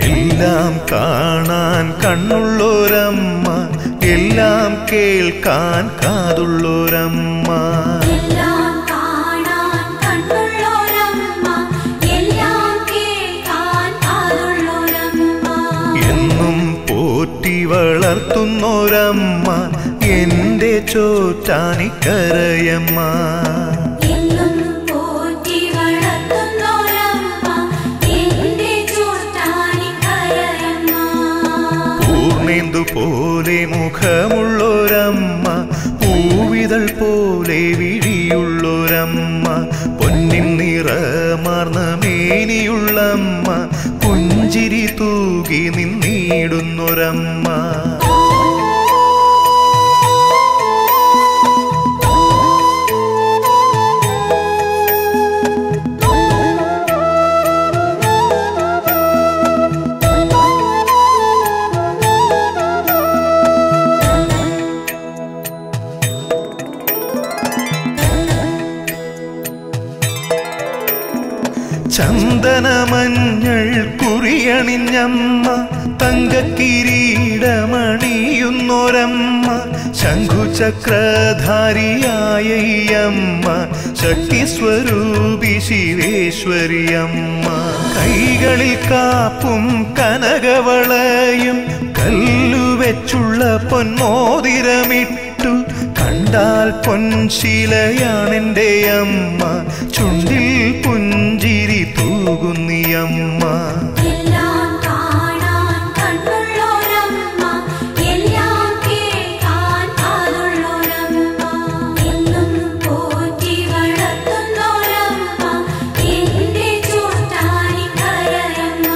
എല്ലാം കാണാൻ കണ്ണുള്ളോരമ്മ എല്ലാം കേൾക്കാൻ കാതുള്ളോരമ്മ എല്ലാം കാണാൻ കണ്ണുള്ളോരമ്മ എല്ലാം കേൾക്കാൻ കാതുള്ളോരമ്മ എന്നും പോറ്റി വളർത്തുന്നോരമ്മ എന്റെ ചോറ്റാനിക്കരയമ്മ എന്നും പോറ്റി വളർത്തുന്നോരമ്മ എന്റെ ചോട്ടാനിക്കരയമ്മ പൂർണേന്ദു പോലെ മുഖമുള്ളൊരമ്മ പൂവിതൾ പോലെ വിഴിയുള്ളൊരമ്മ പൊന്നിൻ നിറമാർന്ന മേനിയുള്ളമ്മ പുഞ്ചിരി തൂകി നിന്നിടുന്നൊരമ്മ ചന്ദനമഞ്ഞൾ കുറിയണിഞ്ഞമ്മ തങ്കക്കിരീടമണിയുന്നൊരമ്മ ശംഖുചക്രധാരിയായ ഈ അമ്മ ശക്തി സ്വരൂപി ശിവേശ്വരിയമ്മ കൈകളിൽ കാപ്പും കനകവളയും കല്ലുവെച്ചുള്ള പൊന്മോതിരമിട്ടു കണ്ടാൽ പൊൻശിലയാണെന്റെ അമ്മ ചുണ്ടിൽ പുഞ്ചിരി തൂകുന്നിയമ്മ എല്ലാം കാണാൻ കണ്ണുള്ളോരമ്മ എല്ലാം കേൾക്കാൻ കാതുള്ളോരമ്മ എന്നും പോറ്റി വളർത്തുന്നോരമ്മ എന്റെ ചോട്ടാനിക്കരയമ്മ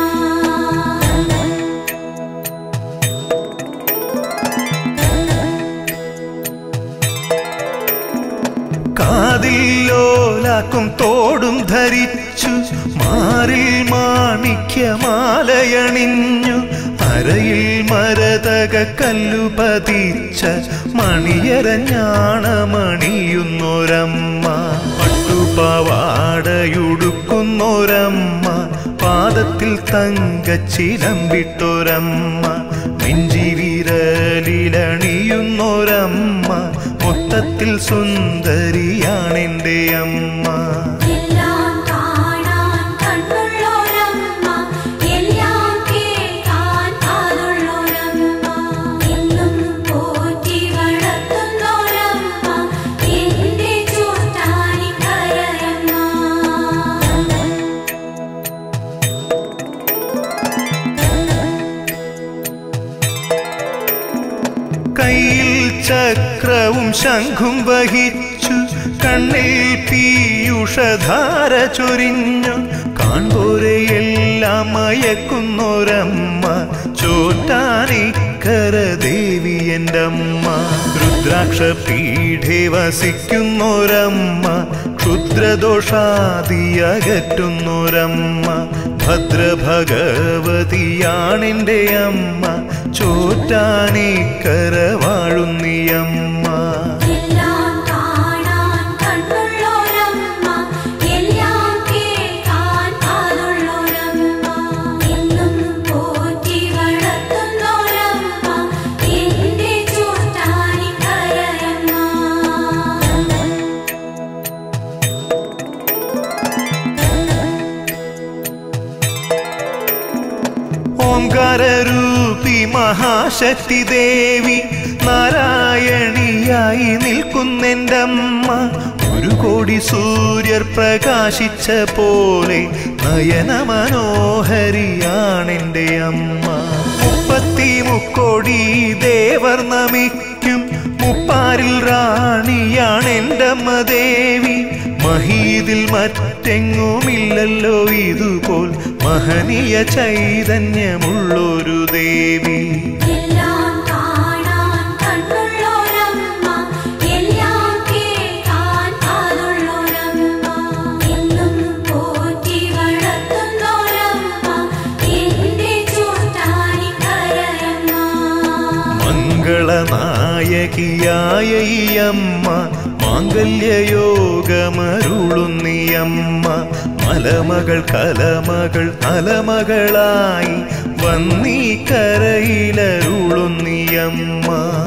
കാതിൽ ലോലാക്കും തോടും ധരിച്ചു മാറിൽ മാണിക്യമാലയണിഞ്ഞു അരയിൽ മരതക കല്ലു പതിച്ച മണിയരഞ്ഞാണമണിയുന്നൊരമ്മ പട്ടുപാവാടയുടുക്കുന്നൊരമ്മ പാദത്തിൽ തങ്കച്ചിലമ്പിട്ടൊരമ്മ നെഞ്ചി വിരലിലണിയുന്നൊരമ്മ മൊത്തത്തിൽ സുന്ദരിയാണെന്റെ അമ്മ എല്ലാം കാണാൻ കണ്ണുള്ളോരമ്മ എല്ലാം കേൾക്കാൻ കാതുള്ളോരമ്മ എന്നും പോറ്റി വളർത്തുന്നോരമ്മ എന്റെ ചോട്ടാനിക്കരയമ്മ കയ്യിൽ ചക്രവും ശംഖും വഹിച്ചു കണ്ണിൽ പീയൂഷധാര ചൊരിഞ്ഞു കാൺപോരെ എല്ലാം മയക്കുന്നൊരമ്മ ചോറ്റാനിക്കര ദേവി എൻ്റെ അമ്മ രുദ്രാക്ഷ പീഠേ വസിക്കുന്നൊരമ്മ ക്ഷുദ്രദോഷാദി അകറ്റുന്നൊരമ്മ ഭദ്രഭഗവതിയാണെൻ്റെ അമ്മ ചോറ്റാനിക്കര വാഴുന്നിയമ്മ എല്ലാം കാണാൻ കണ്ണുള്ളോരമ്മ എല്ലാം കേൾക്കാൻ കാതുള്ളോരമ്മ എന്നും പോറ്റി വളർത്തുന്നോരമ്മ എന്റെ ചോട്ടാനിക്കരയമ്മ ഓംകാരൂപി മഹാശക്തി ദേവി നാരായണിയായി നിൽക്കുന്നെൻ്റെ അമ്മ ഒരു കോടി സൂര്യർ പ്രകാശിച്ച പോലെ നയന മനോഹരിയാണെൻ്റെ അമ്മ മുപ്പത്തി മുക്കോടി ദേവർ നമിക്കും മുപ്പാരിൽ റാണിയാണെൻ്റെ അമ്മ ദേവി മഹീതിൽ മറ്റെങ്ങുമില്ലല്ലോ ഇതുപോൽ മഹനീയ ചൈതന്യമുള്ളൊരു ദേവി എല്ലാം കാണാൻ കണ്ണുള്ളോരമ്മ എല്ലാം കേൾക്കാൻ കാതുള്ളോരമ്മ എന്നും പോറ്റി വളർത്തുന്നോരമ്മ എന്റെ ചോട്ടാനിക്കരയമ്മ മംഗളനായകിയായ ഈ അമ്മ മാംഗല്യയോഗമരുളുന്നിയമ്മ മലമകൾ കലമകൾ അലമകളായി വന്നീ കരയിലരുളുന്നിയമ്മ